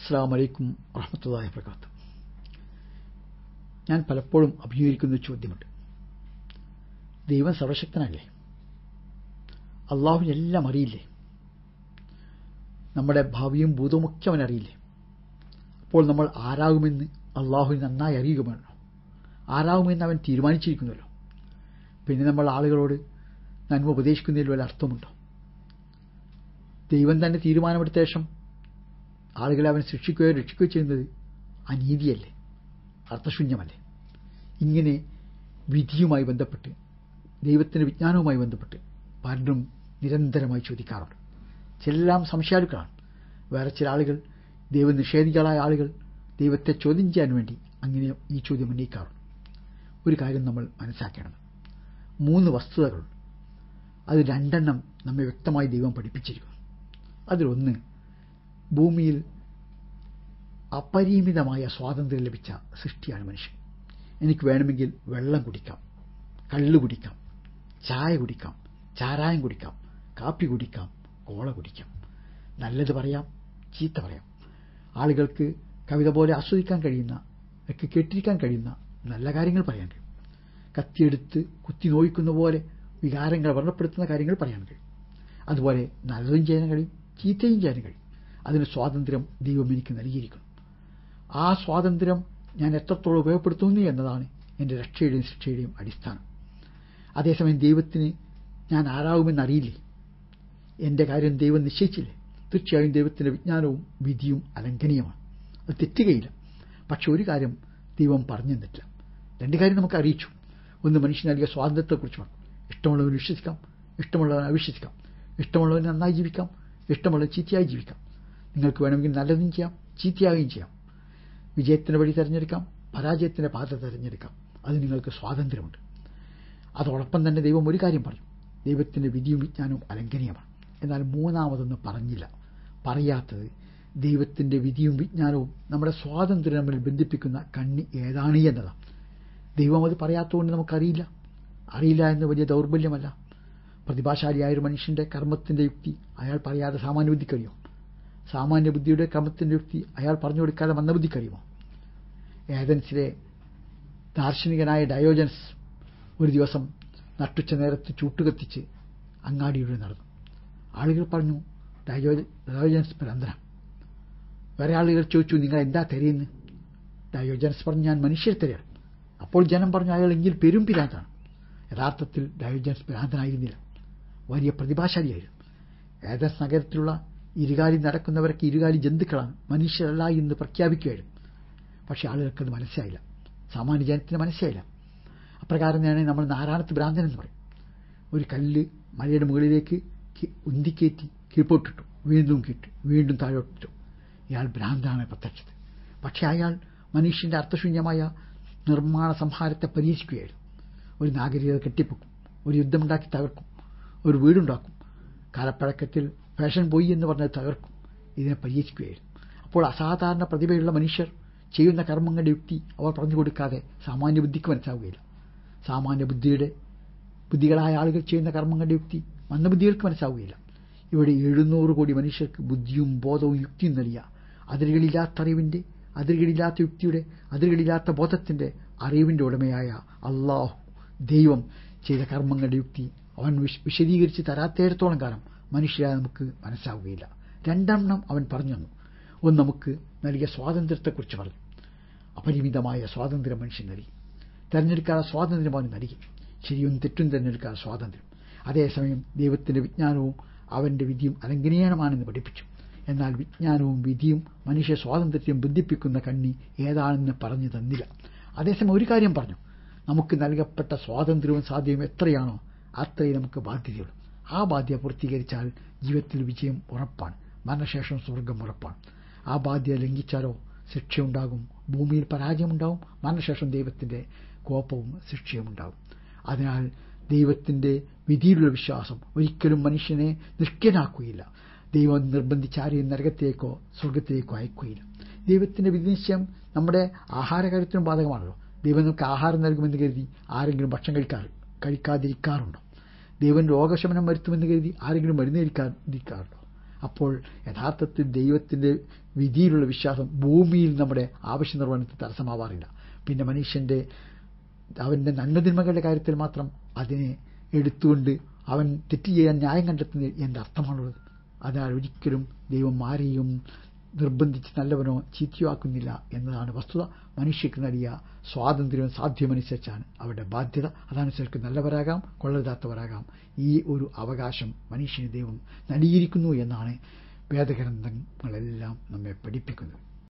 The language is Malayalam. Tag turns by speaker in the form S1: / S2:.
S1: അസ്സാം വലൈക്കും വറഹമത്തല്ലാഹി വർക്കാത്തു ഞാൻ പലപ്പോഴും അഭിമുഖീകരിക്കുന്ന ഒരു ചോദ്യമുണ്ട് ദൈവം സർവശക്തനല്ലേ അള്ളാഹുവിന് എല്ലാം അറിയില്ലേ നമ്മുടെ ഭാവിയും ഭൂതവുമൊക്കെ അവൻ അറിയില്ലേ അപ്പോൾ നമ്മൾ ആരാകുമെന്ന് അള്ളാഹുവിന് നന്നായി അറിയുക വേണോ ആരാകുമെന്ന് അവൻ തീരുമാനിച്ചിരിക്കുന്നുവല്ലോ പിന്നെ നമ്മൾ ആളുകളോട് നന്മ ഉപദേശിക്കുന്നതിൽ വല്ല അർത്ഥമുണ്ടോ ദൈവം തന്നെ തീരുമാനമെടുത്ത ശേഷം ആളുകളെ അവൻ ശിക്ഷിക്കുകയോ രക്ഷിക്കുകയോ ചെയ്യുന്നത് അനീതിയല്ലേ അർത്ഥശൂന്യമല്ലേ ഇങ്ങനെ വിധിയുമായി ബന്ധപ്പെട്ട് ദൈവത്തിൻ്റെ വിജ്ഞാനവുമായി ബന്ധപ്പെട്ട് പലരും നിരന്തരമായി ചോദിക്കാറുണ്ട് ചിലെല്ലാം സംശയാലുക്കളാണ് വേറെ ചില ആളുകൾ ദൈവനിഷേധികളായ ആളുകൾ ദൈവത്തെ ചോദ്യം ചെയ്യാൻ വേണ്ടി അങ്ങനെ ഈ ചോദ്യം ഉന്നയിക്കാറുണ്ട് ഒരു കാര്യം നമ്മൾ മനസ്സിലാക്കേണ്ടത് മൂന്ന് വസ്തുതകളുണ്ട് അത് രണ്ടെണ്ണം നമ്മെ വ്യക്തമായി ദൈവം പഠിപ്പിച്ചിരിക്കുന്നു അതിലൊന്ന് ഭൂമിയിൽ അപരിമിതമായ സ്വാതന്ത്ര്യം ലഭിച്ച സൃഷ്ടിയാണ് മനുഷ്യൻ എനിക്ക് വേണമെങ്കിൽ വെള്ളം കുടിക്കാം കള്ള് കുടിക്കാം ചായ കുടിക്കാം ചാരായം കുടിക്കാം കാപ്പി കുടിക്കാം കോള കുടിക്കാം നല്ലത് പറയാം ചീത്ത പറയാം ആളുകൾക്ക് കവിത പോലെ ആസ്വദിക്കാൻ കഴിയുന്ന ഒക്കെ കേട്ടിരിക്കാൻ കഴിയുന്ന നല്ല കാര്യങ്ങൾ പറയാൻ കഴിയും കത്തിയെടുത്ത് കുത്തി നോയിക്കുന്ന പോലെ വികാരങ്ങൾ വർണ്ണപ്പെടുത്തുന്ന കാര്യങ്ങൾ പറയാൻ കഴിയും അതുപോലെ നല്ലതും ചെയ്യാൻ കഴിയും ചീത്തയും ചെയ്യാൻ കഴിയും അതിന് സ്വാതന്ത്ര്യം ദൈവം എനിക്ക് നൽകിയിരിക്കുന്നു ആ സ്വാതന്ത്ര്യം ഞാൻ എത്രത്തോളം ഉപയോഗപ്പെടുത്തുന്നു എന്നതാണ് എൻ്റെ രക്ഷയുടെയും ശിക്ഷയുടെയും അടിസ്ഥാനം അതേസമയം ദൈവത്തിന് ഞാൻ ആരാകുമെന്നറിയില്ലേ എൻ്റെ കാര്യം ദൈവം നിശ്ചയിച്ചില്ലേ തീർച്ചയായും ദൈവത്തിൻ്റെ വിജ്ഞാനവും വിധിയും അലംഘനീയമാണ് അത് തെറ്റുകയില്ല പക്ഷെ ഒരു കാര്യം ദൈവം പറഞ്ഞു തന്നിട്ടില്ല രണ്ട് കാര്യം നമുക്ക് അറിയിച്ചു ഒന്ന് മനുഷ്യൻ നൽകിയ സ്വാതന്ത്ര്യത്തെക്കുറിച്ച് പറഞ്ഞു ഇഷ്ടമുള്ളവൻ വിശ്വസിക്കാം ഇഷ്ടമുള്ളവൻ അവിശ്വസിക്കാം ഇഷ്ടമുള്ളവൻ നന്നായി ജീവിക്കാം ഇഷ്ടമുള്ളവൻ ചീത്തയായി ജീവിക്കാം നിങ്ങൾക്ക് വേണമെങ്കിൽ നല്ലതും ചെയ്യാം ചീത്തയാകുകയും ചെയ്യാം വിജയത്തിൻ്റെ വഴി തിരഞ്ഞെടുക്കാം പരാജയത്തിൻ്റെ പാത തിരഞ്ഞെടുക്കാം അത് നിങ്ങൾക്ക് സ്വാതന്ത്ര്യമുണ്ട് അതോടൊപ്പം തന്നെ ദൈവം ഒരു കാര്യം പറഞ്ഞു ദൈവത്തിൻ്റെ വിധിയും വിജ്ഞാനവും അലംഘനീയമാണ് എന്നാൽ മൂന്നാമതൊന്നും പറഞ്ഞില്ല പറയാത്തത് ദൈവത്തിൻ്റെ വിധിയും വിജ്ഞാനവും നമ്മുടെ സ്വാതന്ത്ര്യം തമ്മിൽ ബന്ധിപ്പിക്കുന്ന കണ്ണി ഏതാണ് എന്നതാണ് ദൈവം അത് പറയാത്തതുകൊണ്ട് നമുക്കറിയില്ല അറിയില്ല എന്ന് വലിയ ദൗർബല്യമല്ല പ്രതിഭാശാലിയായ ഒരു മനുഷ്യന്റെ കർമ്മത്തിന്റെ യുക്തി അയാൾ പറയാതെ സാമാന്യ ബുദ്ധി കഴിയുമോ സാമാന്യ ബുദ്ധിയുടെ കർമ്മത്തിന്റെ യുക്തി അയാൾ പറഞ്ഞു കൊടുക്കാതെ മന്ദബുദ്ധി കഴിയുമോ ഏതൻസിലെ ദാർശനികനായ ഡയോജൻസ് ഒരു ദിവസം നട്ടുച്ച നേരത്ത് ചൂട്ടുകത്തിച്ച് അങ്ങാടിയിലൂടെ നടന്നു ആളുകൾ പറഞ്ഞു ഡയോജൻസ് ഭ്രാന്തന വേറെ ആളുകൾ ചോദിച്ചു നിങ്ങൾ എന്താ തിരയുന്നത് ഡയോജൻസ് പറഞ്ഞു ഞാൻ മനുഷ്യരെ തിരയാണ് അപ്പോൾ ജനം പറഞ്ഞു അയാൾ എങ്കിൽ പെരും പിരാന്താണ് യഥാർത്ഥത്തിൽ ഡയോജൻസ് ഭ്രാന്തനായിരുന്നില്ല വലിയ പ്രതിഭാശാലിയായിരുന്നു ഏതൻസ് നഗരത്തിലുള്ള ഇരുകാലി നടക്കുന്നവരൊക്കെ ഇരുകാലി ജന്തുക്കളാണ് മനുഷ്യരല്ല എന്ന് പ്രഖ്യാപിക്കുകയായിരുന്നു പക്ഷെ ആളുകൾക്കത് മനസ്സിലായില്ല സാമാന്യ ജനത്തിന് മനസ്സിലായില്ല അപ്രകാരം തന്നെ നമ്മൾ നാരായണത്ത് ഭ്രാന്തൻ എന്ന് പറയും ഒരു കല്ല് മലയുടെ മുകളിലേക്ക് ഉന്തിക്കയറ്റി കീഴ്പോട്ടിട്ടു വീണ്ടും കിട്ടു വീണ്ടും താഴോട്ടിട്ടു ഇയാൾ ഭ്രാന്താണ് പ്രത്യക്ഷത്തിൽ പക്ഷെ അയാൾ മനുഷ്യന്റെ അർത്ഥശൂന്യമായ നിർമ്മാണ സംഹാരത്തെ പരീക്ഷിക്കുകയായിരുന്നു ഒരു നാഗരികത കെട്ടിപ്പൊക്കും ഒരു യുദ്ധമുണ്ടാക്കി തകർക്കും ഒരു വീടുണ്ടാക്കും കാലപ്പഴക്കത്തിൽ ഫാഷൻ പോയി എന്ന് പറഞ്ഞത് തകർക്കും ഇതിനെ പരീക്ഷിക്കുകയായിരുന്നു അപ്പോൾ അസാധാരണ പ്രതിഭയുള്ള മനുഷ്യർ ചെയ്യുന്ന കർമ്മങ്ങളുടെ യുക്തി അവർ പറഞ്ഞു കൊടുക്കാതെ സാമാന്യ ബുദ്ധിക്ക് മനസ്സിലാവുകയില്ല സാമാന്യ ബുദ്ധിയുടെ ബുദ്ധികളായ ആളുകൾ ചെയ്യുന്ന കർമ്മങ്ങളുടെ യുക്തി മന്ദബുദ്ധികൾക്ക് മനസ്സിലാവുകയില്ല ഇവിടെ എഴുന്നൂറ് കോടി മനുഷ്യർക്ക് ബുദ്ധിയും ബോധവും യുക്തിയും നൽകിയ അതിരുകളില്ലാത്ത അറിവിന്റെ അതിരുകളില്ലാത്ത യുക്തിയുടെ അതിരുകളില്ലാത്ത ബോധത്തിന്റെ അറിവിന്റെ ഉടമയായ അള്ളാഹു ദൈവം ചെയ്ത കർമ്മങ്ങളുടെ യുക്തി അവൻ വിശദീകരിച്ച് തരാത്തേടത്തോളം കാലം മനുഷ്യരായ നമുക്ക് മനസ്സിലാവുകയില്ല രണ്ടെണ്ണം അവൻ പറഞ്ഞു തന്നു ഒന്ന് നമുക്ക് നൽകിയ സ്വാതന്ത്ര്യത്തെക്കുറിച്ച് പറഞ്ഞു അപരിമിതമായ സ്വാതന്ത്ര്യം മനുഷ്യൻ നൽകി തെരഞ്ഞെടുക്കാതെ സ്വാതന്ത്ര്യം അവന് നൽകി ശരിയും തെറ്റും തെരഞ്ഞെടുക്കാതെ സ്വാതന്ത്ര്യം അതേസമയം ദൈവത്തിന്റെ വിജ്ഞാനവും അവന്റെ വിധിയും അലംഘനീയമാണെന്ന് പഠിപ്പിച്ചു എന്നാൽ വിജ്ഞാനവും വിധിയും മനുഷ്യ സ്വാതന്ത്ര്യവും ബന്ധിപ്പിക്കുന്ന കണ്ണി ഏതാണെന്ന് പറഞ്ഞു തന്നില്ല അതേസമയം ഒരു കാര്യം പറഞ്ഞു നമുക്ക് നൽകപ്പെട്ട സ്വാതന്ത്ര്യവും സാധ്യവും എത്രയാണോ അത്രയും നമുക്ക് ബാധ്യതയുള്ളൂ ആ ബാധ്യത പൂർത്തീകരിച്ചാൽ ജീവിതത്തിൽ വിജയം ഉറപ്പാണ് മരണശേഷം സ്വർഗം ഉറപ്പാണ് ആ ബാധ്യത ലംഘിച്ചാലോ ശിക്ഷയുണ്ടാകും ഭൂമിയിൽ പരാജയമുണ്ടാവും മരണശേഷം ദൈവത്തിന്റെ കോപവും ശിക്ഷയും ഉണ്ടാകും അതിനാൽ ദൈവത്തിന്റെ വിധിയിലുള്ള വിശ്വാസം ഒരിക്കലും മനുഷ്യനെ നിഷ്ഠനാക്കുകയില്ല ദൈവം നിർബന്ധിച്ച് ആരെയും നരകത്തിലേക്കോ സ്വർഗത്തിലേക്കോ അയക്കുകയില്ല ദൈവത്തിന്റെ വിധിനിശ്ചയം നമ്മുടെ ആഹാരകാര്യത്തിനും ബാധകമാണല്ലോ ദൈവം നമുക്ക് ആഹാരം നൽകുമെന്ന് കരുതി ആരെങ്കിലും ഭക്ഷണം കഴിക്കാറ് കഴിക്കാതിരിക്കാറുണ്ടോ ദൈവം രോഗശമനം വരുത്തുമെന്ന് കരുതി ആരെങ്കിലും മരുന്ന് കഴിക്കാതിരിക്കാറുണ്ടോ അപ്പോൾ യഥാർത്ഥത്തിൽ ദൈവത്തിന്റെ വിധിയിലുള്ള വിശ്വാസം ഭൂമിയിൽ നമ്മുടെ ആവശ്യ നിർവഹണത്തിന് തടസ്സമാവാറില്ല പിന്നെ മനുഷ്യന്റെ അവന്റെ നന്മതിന്മകളുടെ കാര്യത്തിൽ മാത്രം അതിനെ എടുത്തുകൊണ്ട് അവൻ തെറ്റ് ചെയ്യാൻ ന്യായം കണ്ടെത്തുന്നത് എന്റെ അർത്ഥമാണുള്ളത് അതിനാൽ ഒരിക്കലും ദൈവം ആരെയും നിർബന്ധിച്ച് നല്ലവനോ ചീത്തയോ ആക്കുന്നില്ല എന്നതാണ് വസ്തുത മനുഷ്യർക്ക് നൽകിയ സ്വാതന്ത്ര്യവും സാധ്യമനുസരിച്ചാണ് അവരുടെ ബാധ്യത അതനുസരിച്ച് നല്ലവരാകാം കൊള്ളരുതാത്തവരാകാം ഈ ഒരു അവകാശം മനുഷ്യന് ദൈവം നൽകിയിരിക്കുന്നു എന്നാണ് വേദഗ്രന്ഥങ്ങളെല്ലാം നമ്മെ പഠിപ്പിക്കുന്നത്